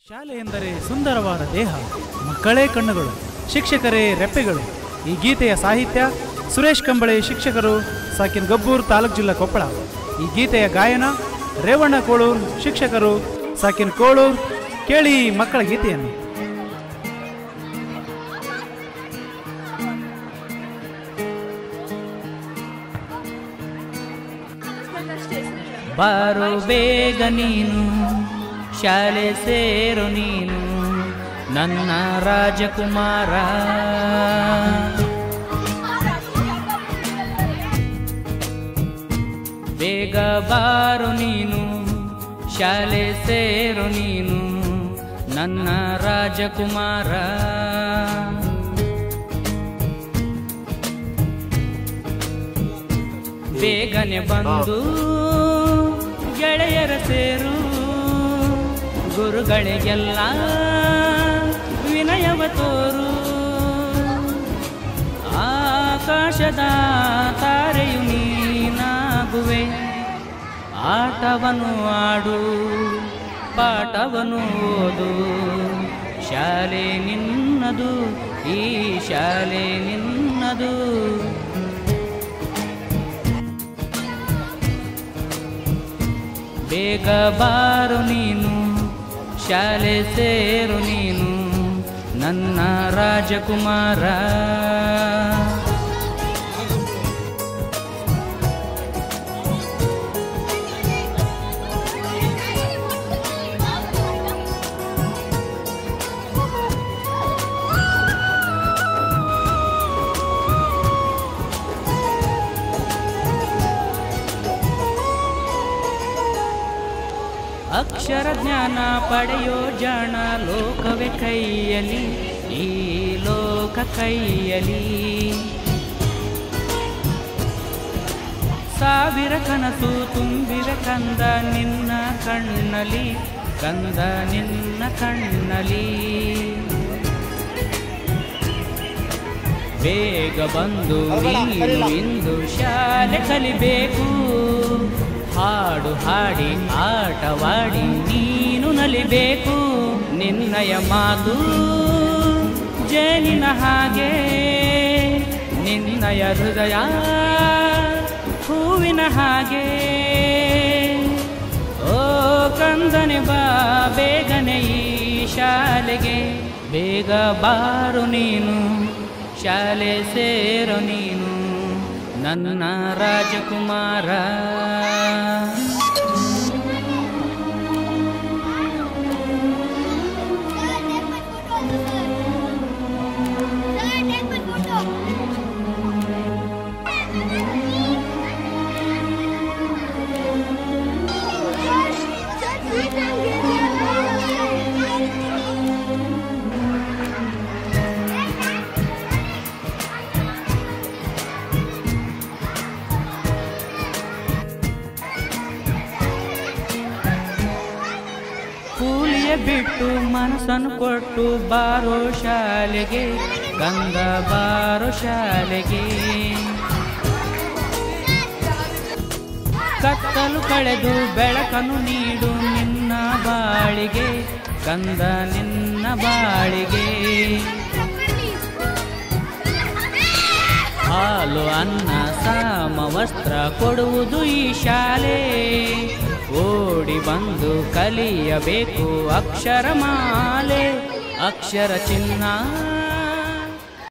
ಶಾಲೆ ಎಂದರೆ ಸುಂದರವಾದ ದೇಹ ಮಕ್ಕಳೇ ಕಣ್ಣುಗಳು ಶಿಕ್ಷಕರೇ ರೆಪ್ಪೆಗಳು ಈ ಗೀತೆಯ ಸಾಹಿತ್ಯ ಸುರೇಶ್ ಕಂಬಳೆ ಶಿಕ್ಷಕರು ಸಾಕಿನ್ ಗಬ್ಬೂರ್ ತಾಲೂಕು ಜಿಲ್ಲಾ ಕೊಪ್ಪಳ ಈ ಗೀತೆಯ ಗಾಯನ ರೇವಣ್ಣ ಕೋಳೂರ್ ಶಿಕ್ಷಕರು ಸಾಕಿನ್ ಕೋಳೂರ್ ಕೇಳಿ ಈ ಮಕ್ಕಳ ಗೀತೆಯನ್ನು ಬಾರೋ ಬೇಗ ನೀನು ಶಾಲೆ ಸೇರು ನೀನು ನನ್ನ ರಾಜಕುಮಾರ ಬೇಗ ಬಾರು ನೀನು ಶಾಲೆ ಸೇರು ನೀನು ನನ್ನ ರಾಜಕುಮಾರ ಬೇಗನೆ ಬಂದು ಗೆಳೆಯರ ಸೇರು ಗುರುಗಳಿಗೆಲ್ಲ ವಿನಯವ ತೋರು ಆಕಾಶದ ತಾರೆಯು ನೀನಾಗುವೆ ಆಟವನ್ನು ಆಡು ಪಾಠವನ್ನು ಓದು ಶಾಲೆ ನಿನ್ನದು ಈ ಶಾಲೆ ನಿನ್ನದು ಬೇಗ ಬಾರು ನೀನು ಶಾಲೆ ಸೇರು ನೀನು ನನ್ನ ರಾಜಕುಮಾರ ಅಕ್ಷರ ಜ್ಞಾನ ಪಡೆಯೋ ಜಾಣ ಲೋಕವೇ ಕೈಯಲಿ ಈ ಲೋಕ ಕೈಯಲಿ ಸಾವಿರ ಕನಸು ತುಂಬಿರ ಕಂದ ನಿನ್ನ ಕಣ್ಣಲಿ ಕಂದ ನಿನ್ನ ಕಣ್ಣಲಿ ಬೇಗ ಬಂದು ನೀನು ಇಂದು ಶಾಲೆ ಕಲಿಬೇಕು ಹಾಡು ಹಾಡಿ ಆಟವಾಡಿ ನೀನು ನಲಿಬೇಕು ನಿನ್ನಯ ಮಾತು ಜೇನಿನ ಹಾಗೆ ನಿನ್ನಯ ಹೃದಯ ಹೂವಿನ ಹಾಗೆ ಓ ಕಂದನೆ ಬಾ ಬೇಗನೆ ಈ ಶಾಲೆಗೆ ಬೇಗ ಬಾರು ನೀನು ಶಾಲೆ ಸೇರು ನೀನು ನನ್ನ ರಾಜಕುಮಾರ ಕೂಲಿಯ ಬಿಟ್ಟು ಮನಸ್ಸನ್ನು ಕೊಟ್ಟು ಬಾರೋ ಶಾಲೆಗೆ ಗಂಗ ಬಾರೋ ಶಾಲೆಗೆ ಕತ್ತಲು ಕಳೆದು ಬೆಳಕನ್ನು ನೀಡು ನಿನ್ನ ಬಾಳಿಗೆ ಕಂದ ನಿನ್ನ ಬಾಳಿಗೆ ಹಾಲು ಅನ್ನ ಸಾಮ ವಸ್ತ್ರ ಕೊಡುವುದು ಈ ಶಾಲೆ ಓಡಿ ಬಂದು ಕಲಿಯಬೇಕು ಅಕ್ಷರ ಮಾಲೆ ಅಕ್ಷರ ಚಿನ್ನ